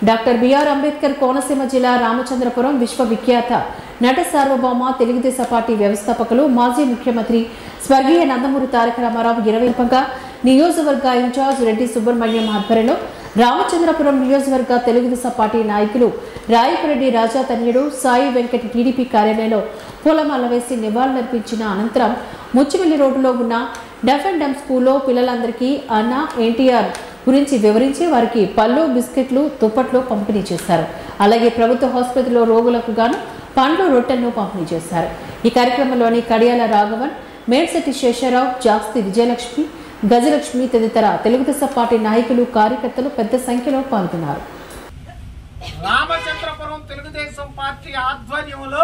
doctor BR Ambedkar Konaseema జిల్లా రామచంద్రపురం విశ్వవిఖ్యాత నట సార్వభౌమ తెలుగుదేశం పార్టీ వ్యవస్థాపకులు మాజీ ముఖ్యమంత్రి స్వర్గీయ నందమూరి తారక రామారావు ఇరవై పంగా నియోజకవర్గ ఇన్ఛార్జ్ రెడ్డి సుబ్రహ్మణ్యం ఆధ్వర్యంలో రామచంద్రపురం నియోజకవర్గ తెలుగుదేశం పార్టీ నాయకులు రాయపరెడ్డి రాజా తన్యుడు సాయి వెంకట టీడీపీ కార్యాలయంలో పూలమాల వేసి నివాళులర్పించిన అనంతరం ముచ్చిమిల్లి రోడ్డులో ఉన్న డెఫ్ అండ్ డమ్ స్కూల్లో పిల్లలందరికీ అన్న ఎన్టీఆర్ గురించి వివరించి వారికి పళ్ళు బిస్కెట్లు దుప్పట్లు పంపిణీ చేశారు అలాగే ప్రభుత్వ ఆసుపత్రిలో రోగులకు గాను పండ్లు రొట్టెలను పంపిణీ చేశారు ఈ కార్యక్రమంలోని కడియాల రాఘవన్ మేడ్శెట్టి శేషారావు జాస్తి విజయలక్ష్మి గజలక్ష్మి తదితర తెలుగుదేశం పార్టీ నాయకులు కార్యకర్తలు పెద్ద సంఖ్యలో పాల్గొన్నారు రామచంద్రపురం తెలుగుదేశం పార్టీ ఆధ్వర్యంలో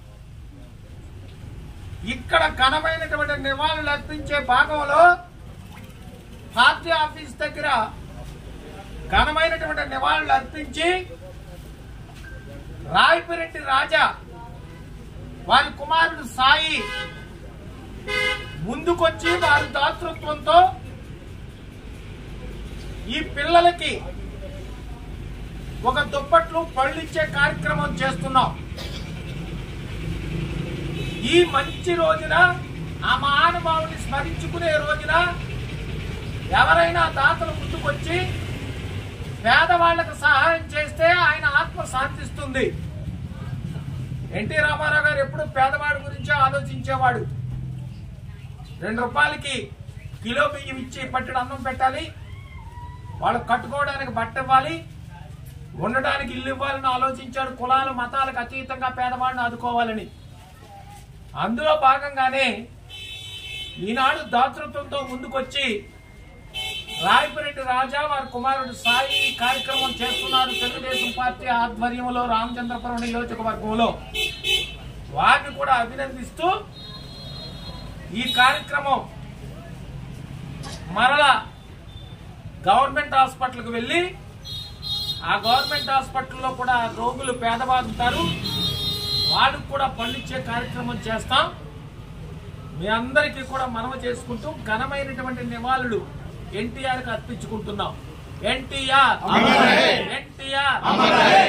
ఇక్కడ ఘనమైనటువంటి నివాళులు అర్పించే భాగంలో పార్టీ ఆఫీస్ దగ్గర ఘనమైనటువంటి నివాళులు అర్పించి రాయపిరెడ్డి రాజా వారి కుమారుడు సాయి ముందుకొచ్చి వారి దాతృత్వంతో ఈ పిల్లలకి ఒక దుప్పట్లు పళ్ళిచ్చే కార్యక్రమం చేస్తున్నాం ఈ మంచి రోజున ఆ మహానుభావుని స్మరించుకునే రోజున ఎవరైనా దాతలు ముందుకొచ్చి పేదవాళ్లకు సహాయం చేస్తే ఆయన ఆత్మ శాంతిస్తుంది ఎన్టీ రామారావు గారు ఎప్పుడు పేదవాడి గురించి ఆలోచించేవాడు రెండు రూపాయలకి కిలో బియ్యం ఇచ్చి పట్టెడు అన్నం పెట్టాలి వాళ్ళు కట్టుకోవడానికి బట్ట ఇవ్వాలి ఉండడానికి ఇల్లు ఇవ్వాలని ఆలోచించాడు కులాలు మతాలకు అతీతంగా పేదవాడిని ఆదుకోవాలని అందులో భాగంగానే ఈనాడు దాతృత్వంతో ముందుకొచ్చి రాయపురెడ్డి రాజా వారి కుమారుడు సాయి ఈ కార్యక్రమం చేస్తున్నారు తెలుగుదేశం పార్టీ ఆధ్వర్యంలో రామచంద్రపురం నియోజకవర్గంలో వారిని కూడా అభినందిస్తూ ఈ కార్యక్రమం మరలా గవర్నమెంట్ హాస్పిటల్కి వెళ్ళి ఆ గవర్నమెంట్ హాస్పిటల్లో కూడా రోగులు పేదవారు ఉంటారు వాళ్ళకు కూడా పళ్ళిచ్చే కార్యక్రమం చేస్తాం మీ అందరికీ కూడా మనవ చేసుకుంటూ ఘనమైనటువంటి నివాళులు ఎన్టీఆర్ కి అర్పించుకుంటున్నాం ఎన్టీఆర్ ఎన్టీఆర్